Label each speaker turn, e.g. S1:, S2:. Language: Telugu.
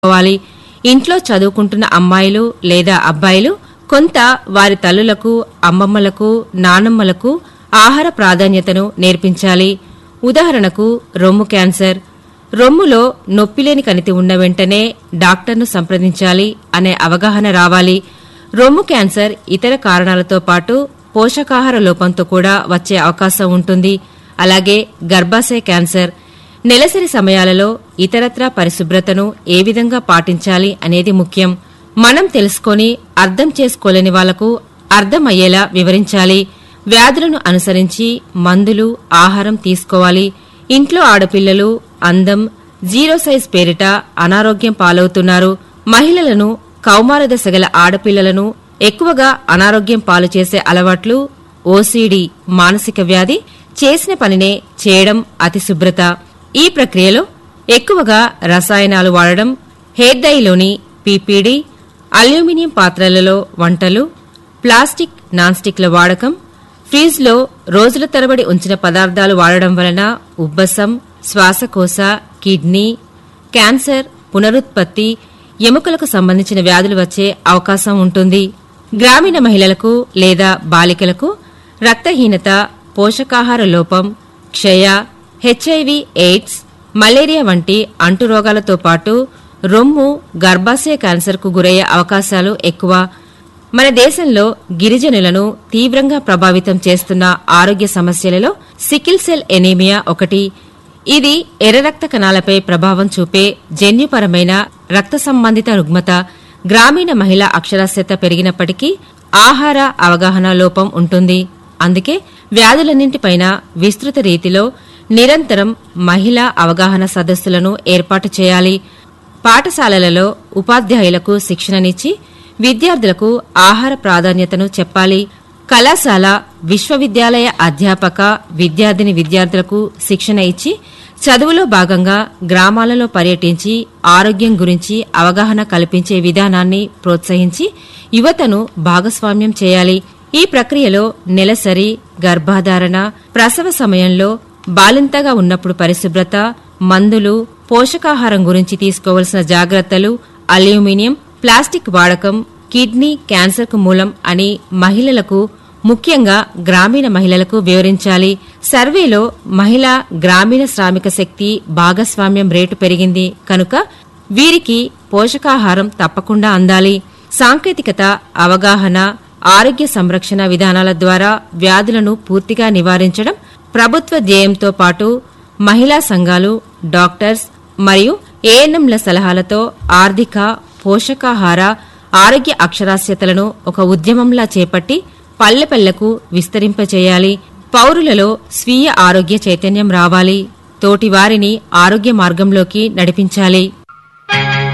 S1: చేసుకోవాలి ఇంట్లో చదువుకుంటున్న అమ్మాయిలు లేదా అబ్బాయిలు కొంత వారి తల్లులకు అమ్మమ్మలకు నానమ్మలకు ఆహార ప్రాధాన్యతను నేర్పించాలి ఉదాహరణకు రొమ్ము క్యాన్సర్ రొమ్ములో నొప్పిలేని కణితి ఉన్న వెంటనే డాక్టర్ను సంప్రదించాలి అనే అవగాహన రావాలి రొమ్ము క్యాన్సర్ ఇతర కారణాలతో పాటు పోషకాహార లోపంతో కూడా వచ్చే అవకాశం ఉంటుంది అలాగే గర్భాశయ క్యాన్సర్ నెలసరి సమయాలలో ఇతరత్రా పరిశుభ్రతను ఏ విధంగా పాటించాలి అనేది ముఖ్యం మనం తెలుసుకొని అర్థం చేసుకోలేని వాళ్లకు అర్థమయ్యేలా వివరించాలి వ్యాధులను అనుసరించి మందులు ఆహారం తీసుకోవాలి ఇంట్లో ఆడపిల్లలు అందం జీరో సైజ్ పేరిట అనారోగ్యం పాలవుతున్నారు మహిళలను కౌమార దశ గల ఆడపిల్లలను ఎక్కువగా అనారోగ్యం పాలు చేసే అలవాట్లు ఓసీడీ మానసిక వ్యాధి చేసిన పనినే చేయడం అతి శుభ్రత ఈ ప్రక్రియలో ఎక్కువగా రసాయనాలు వాడడం హెయిర్ డైలోని పీపీడీ అల్యూమినియం పాత్రలలో వంటలు ప్లాస్టిక్ నాన్ స్టిక్ల వాడకం ఫ్రీజ్లో రోజుల తరబడి ఉంచిన పదార్థాలు వాడడం వలన ఉబ్బసం శ్వాసకోశ కిడ్నీ క్యాన్సర్ పునరుత్పత్తి ఎముకలకు సంబంధించిన వ్యాధులు వచ్చే అవకాశం ఉంటుంది గ్రామీణ మహిళలకు లేదా బాలికలకు రక్తహీనత పోషకాహార లోపం క్షయ హెచ్ఐవి ఎయిడ్స్ మలేరియా వంటి అంటురోగాలతో పాటు రొమ్ము గర్భాశయ క్యాన్సర్కు గురయ్యే అవకాశాలు ఎక్కువ మన దేశంలో గిరిజనులను తీవ్రంగా ప్రభావితం చేస్తున్న ఆరోగ్య సమస్యలలో సికిల్ సెల్ ఎనీమియా ఒకటి ఇది ఎర్ర రక్త కణాలపై ప్రభావం చూపే జన్యుపరమైన రక్త సంబంధిత రుగ్మత గ్రామీణ మహిళ అక్షరాస్యత పెరిగినప్పటికీ ఆహార అవగాహన లోపం ఉంటుంది అందుకే వ్యాధులన్నింటిపైన విస్తృత రీతిలో నిరంతరం మహిళా అవగాహన సదస్సులను ఏర్పాటు చేయాలి పాఠశాలలలో ఉపాధ్యాయులకు శిక్షణనిచ్చి విద్యార్థులకు ఆహార ప్రాధాన్యతను చెప్పాలి కళాశాల విశ్వవిద్యాలయ అధ్యాపక విద్యార్థిని విద్యార్థులకు శిక్షణ ఇచ్చి చదువులో భాగంగా గ్రామాలలో పర్యటించి ఆరోగ్యం గురించి అవగాహన కల్పించే విధానాన్ని ప్రోత్సహించి యువతను భాగస్వామ్యం చేయాలి ఈ ప్రక్రియలో నెలసరి గర్భాధారణ ప్రసవ సమయంలో బాలింతగా ఉన్నప్పుడు పరిశుభ్రత మందులు పోషకాహారం గురించి తీసుకోవలసిన జాగ్రత్తలు అల్యూమినియం ప్లాస్టిక్ వాడకం కిడ్నీ క్యాన్సర్కు మూలం అని మహిళలకు ముఖ్యంగా గ్రామీణ మహిళలకు వివరించాలి సర్వేలో మహిళా గ్రామీణ శ్రామిక శక్తి భాగస్వామ్యం రేటు పెరిగింది కనుక వీరికి పోషకాహారం తప్పకుండా అందాలి సాంకేతికత అవగాహన ఆరోగ్య సంరక్షణ విధానాల ద్వారా వ్యాధులను పూర్తిగా నివారించడం ప్రభుత్వ ధ్యేయంతో పాటు మహిళా సంఘాలు డాక్టర్స్ మరియు ఏఎన్ఎంల సలహాలతో ఆర్థిక పోషకాహార ఆరోగ్య అక్షరాస్యతలను ఒక ఉద్యమంలా చేపట్టి పల్లెపల్లెకు విస్తరింపచేయాలి పౌరులలో స్వీయ ఆరోగ్య చైతన్యం రావాలి తోటివారిని ఆరోగ్య మార్గంలోకి నడిపించాలి